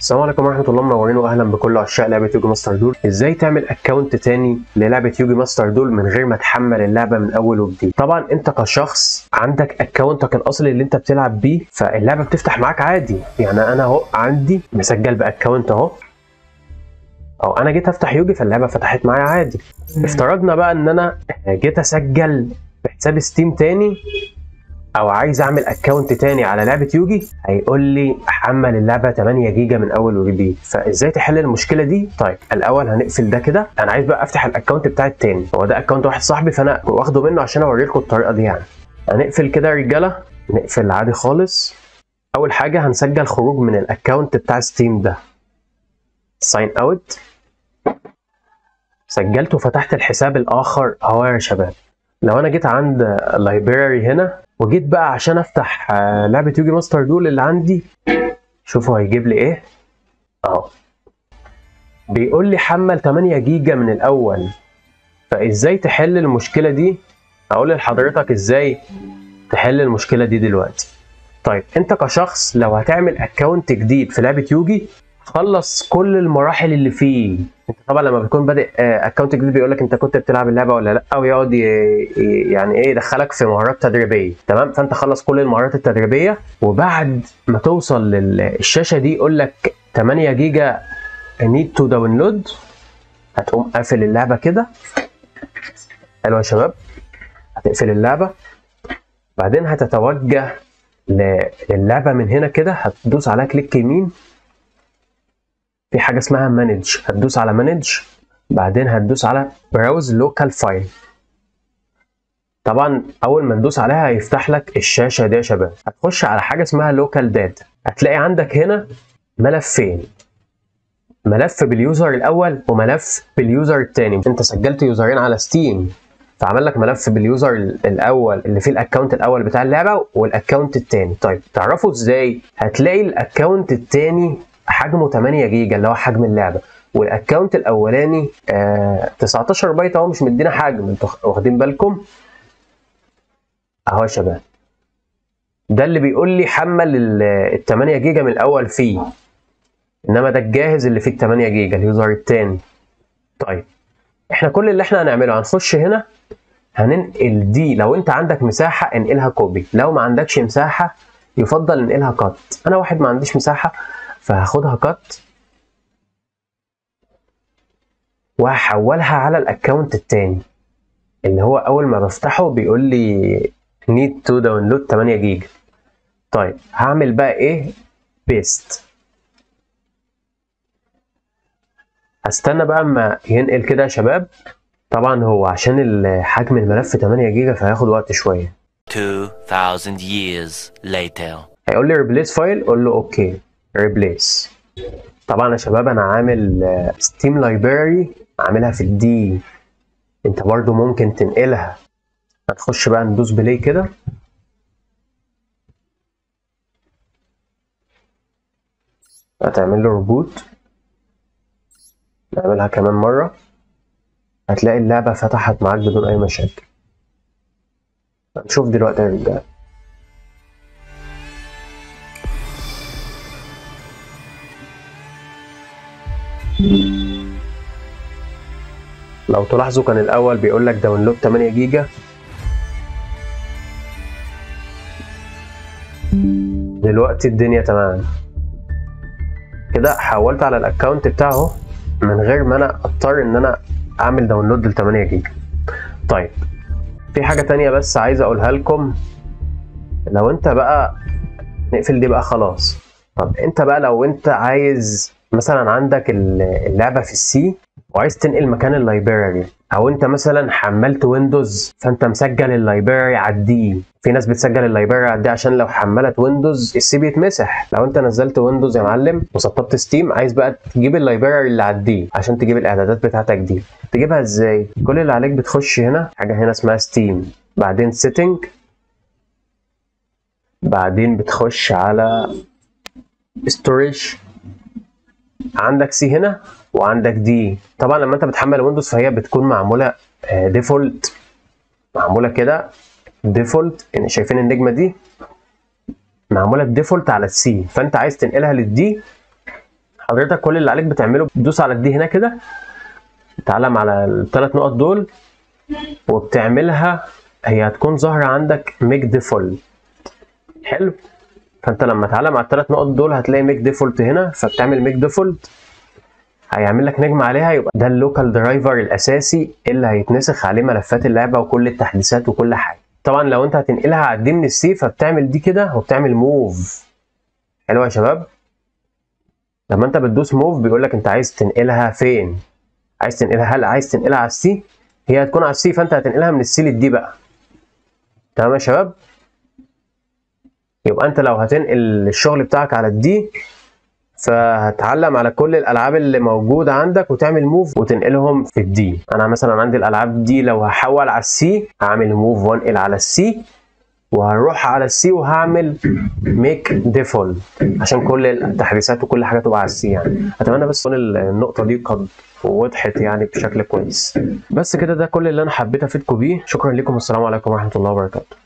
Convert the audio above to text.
السلام عليكم ورحمه الله منورين واهلا بكل عشاق لعبه يوجي ماستر دول ازاي تعمل اكونت تاني للعبه يوجي ماستر دول من غير ما تحمل اللعبه من اول وجديد طبعا انت كشخص عندك اكونتك الاصلي اللي انت بتلعب بيه فاللعبه بتفتح معاك عادي يعني انا اهو عندي مسجل باكونت اهو او انا جيت افتح يوجي فاللعبه فتحت معايا عادي افترضنا بقى ان انا جيت اسجل بحساب ستيم تاني او عايز اعمل اكونت تاني على لعبه يوجي هيقول لي حمل اللعبه 8 جيجا من اول وجديد فازاي تحل المشكله دي طيب الاول هنقفل ده كده انا عايز بقى افتح الاكونت بتاعي التاني هو ده اكونت واحد صاحبي فانا واخده منه عشان اوريلكم الطريقه دي يعني هنقفل كده يا رجاله نقفل عادي خالص اول حاجه هنسجل خروج من الاكونت بتاع ستيم ده ساين اوت سجلت وفتحت الحساب الاخر اهو يا شباب لو انا جيت عند لايبراري هنا وجيت بقى عشان افتح لعبه يوجي ماستر دول اللي عندي شوفوا هيجيب لي ايه اهو بيقول لي حمل 8 جيجا من الاول فازاي تحل المشكله دي اقول لحضرتك ازاي تحل المشكله دي دلوقتي طيب انت كشخص لو هتعمل اكونت جديد في لعبه يوجي خلص كل المراحل اللي فيه انت طبعا لما بتكون بادئ اكونت جديد بيقول لك انت كنت بتلعب اللعبه ولا لا ويقعد يعني ايه يدخلك في مهارات تدريبيه تمام فانت خلص كل المهارات التدريبيه وبعد ما توصل للشاشه دي يقول لك 8 جيجا نيد تو داونلود هتقوم قافل اللعبه كده حلو يا شباب هتقفل اللعبه بعدين هتتوجه للعبه من هنا كده هتدوس عليها كليك يمين في حاجه اسمها مانج هتدوس على مانج بعدين هتدوس على براوز لوكال فايل طبعا اول ما تدوس عليها هيفتح لك الشاشه دي يا شباب هتخش على حاجه اسمها لوكال داتا هتلاقي عندك هنا ملفين ملف باليوزر الاول وملف باليوزر الثاني انت سجلت يوزرين على ستيم فعمل لك ملف باليوزر الاول اللي فيه الاكونت الاول بتاع اللعبه والاكونت الثاني طيب تعرفوا ازاي هتلاقي الاكونت الثاني حجمه 8 جيجا اللي هو حجم اللعبه والاكونت الاولاني آه 19 بايت اهو مش مدينا حجم انتوا واخدين بالكم اهو يا شباب ده اللي بيقول لي حمل ال 8 جيجا من الاول فيه انما ده الجاهز اللي فيه 8 جيجا اليوزر الثاني طيب احنا كل اللي احنا هنعمله هنخش هنا هننقل دي لو انت عندك مساحه انقلها كوبي لو ما عندكش مساحه يفضل انقلها كات انا واحد ما عنديش مساحه فهاخدها كات وهحولها على الاكونت التاني اللي هو اول ما بفتحه بيقول لي need to download 8 جيجا طيب هعمل بقى ايه بيست هستنى بقى اما ينقل كده يا شباب طبعا هو عشان حجم الملف 8 جيجا فهياخد وقت شويه 2000 years later هيقول لي ريبليس فايل قول له اوكي ريبليس طبعا يا شباب انا عامل ستيم لايبراري عاملها في الدي انت برضو ممكن تنقلها هنخش بقى ندوس بلاي كده هتعمل له ريبوت نعملها كمان مرة هتلاقي اللعبة فتحت معاك بدون أي مشاكل هنشوف دلوقتي يا رجالة لو تلاحظوا كان الأول بيقول لك داونلود 8 جيجا دلوقتي الدنيا تمام كده حولت على الاكونت بتاعه من غير ما انا اضطر ان انا اعمل داونلود ل 8 جيجا طيب في حاجه تانية بس عايز اقولها لكم لو انت بقى نقفل دي بقى خلاص طب انت بقى لو انت عايز مثلا عندك اللعبه في السي وعايز تنقل مكان اللايبراري او انت مثلا حملت ويندوز فانت مسجل اللايبراري على الدي في ناس بتسجل اللايبراري على الدي عشان لو حملت ويندوز السي بيتمسح لو انت نزلت ويندوز يا معلم وسطبت ستيم عايز بقى تجيب اللايبراري اللي على الدي عشان تجيب الاعدادات بتاعتك دي تجيبها ازاي كل اللي عليك بتخش هنا حاجه هنا اسمها ستيم بعدين سيتنج بعدين بتخش على ستورج عندك سي هنا وعندك دي طبعا لما انت بتحمل ويندوز فهي بتكون معموله ديفولت معموله كده ديفولت يعني شايفين النجمه دي معموله ديفولت على السي فانت عايز تنقلها للدي حضرتك كل اللي عليك بتعمله بتدوس على الدي هنا كده تعلم على الثلاث نقط دول وبتعملها هي هتكون ظاهرة عندك ميك ديفولت حلو فانت لما تعلم على الثلاث نقط دول هتلاقي ميك ديفولت هنا فبتعمل ميك ديفولت هيعمل لك نجمة عليها يبقى ده اللوكال درايفر الاساسي اللي هيتنسخ عليه ملفات اللعبة وكل التحديثات وكل حاجة طبعا لو انت هتنقلها على الدي من السي فبتعمل دي كده وبتعمل موف حلو يا شباب لما انت بتدوس موف بيقول لك انت عايز تنقلها فين عايز تنقلها هل عايز تنقلها على السي هي هتكون على السي فانت هتنقلها من السي للدي بقى تمام يا شباب يبقى انت لو هتنقل الشغل بتاعك على الدي فهتعلم على كل الالعاب اللي موجوده عندك وتعمل موف وتنقلهم في الدي انا مثلا عندي الالعاب دي لو هحول على السي هعمل موف وانقل على السي وهروح على السي وهعمل ميك ديفولت عشان كل التحديثات وكل حاجه تبقى على السي يعني اتمنى بس تكون النقطه دي قد وضحت يعني بشكل كويس بس كده ده كل اللي انا حبيت افيدكم بيه شكرا لكم والسلام عليكم ورحمه الله وبركاته